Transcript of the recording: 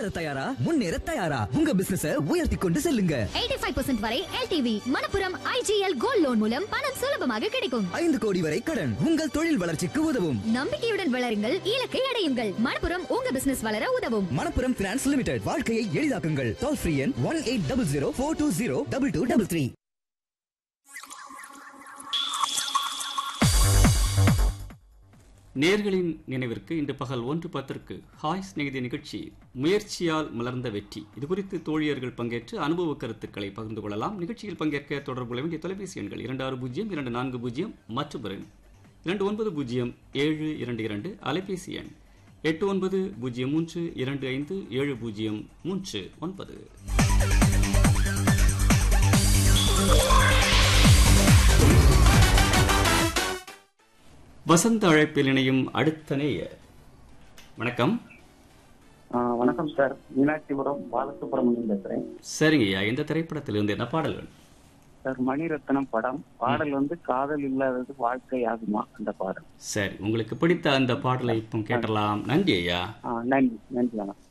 வளர தயாரா முன்னேற தயாரா உங்க பிசினஸ உயர்த்தி கொண்டு செல்லுங்க 85% வரை LTV Manappuram IGL gold loan மூலம் பணம் சுலபமாக கிடைக்கும் ஐந்து கோடி வரை கடன் உங்கள் தொழில் வளர்ச்சிக்கு உதவும் நம்பிக்கையுடன் வளருங்கள் இலக்கை அடையுங்கள் மணப்புரம் உங்க பிசினஸ் வளர உதவும் மணப்புரம் பினான்ஸ் லிமிடெட் வாழ்க்கையை எளிதாக்குங்கள் டோல் ஃப்ரீ எண் one eight double zero four two zero double two double three நேர்களின் நினைவிற்கு இன்று பகல் ஒன்று பத்திற்கு ஹாய் சிநேகிதி நிகழ்ச்சி முயற்சியால் மலர்ந்த வெற்றி இது குறித்து தோழியர்கள் பங்கேற்று அனுபவ கருத்துக்களை பகிர்ந்து கொள்ளலாம் நிகழ்ச்சியில் பங்கேற்க தொடர்பு கொள்ள வேண்டிய தொலைபேசி எண்கள் இரண்டு ஆறு பூஜ்ஜியம் இரண்டு நான்கு பூஜ்ஜியம் மற்றும் ஒரு எண். இரண்டு ஒன்பது பூஜ்ஜியம் ஏழு இரண்டு இரண்டு அலைபேசி எண் எட்டு ஒன்பது பூஜ்ஜியம் மூன்று இரண்டு ஐந்து ஏழு பூஜ்ஜியம் மூன்று ஒன்பது வசந்த அழைப்பில் இணையும் அடுத்த நேயர் வணக்கம் ஆ, வணக்கம் சார் மீனாட்சிபுரம் பாலசுப்ரமணியம் பேசுறேன் சரிங்கய்யா இந்த திரைப்படத்திலிருந்து என்ன பாடல்கள் சார் மணிரத்னம் படம் பாடல் வந்து காதல் இல்லாதது வாழ்க்கை ஆகுமா அந்த பாடல் சரி உங்களுக்கு பிடித்த அந்த பாடலை இப்போ கேட்டலாம் நன்றி ஐயா ஆ, நன்றி நன்றி வணக்கம்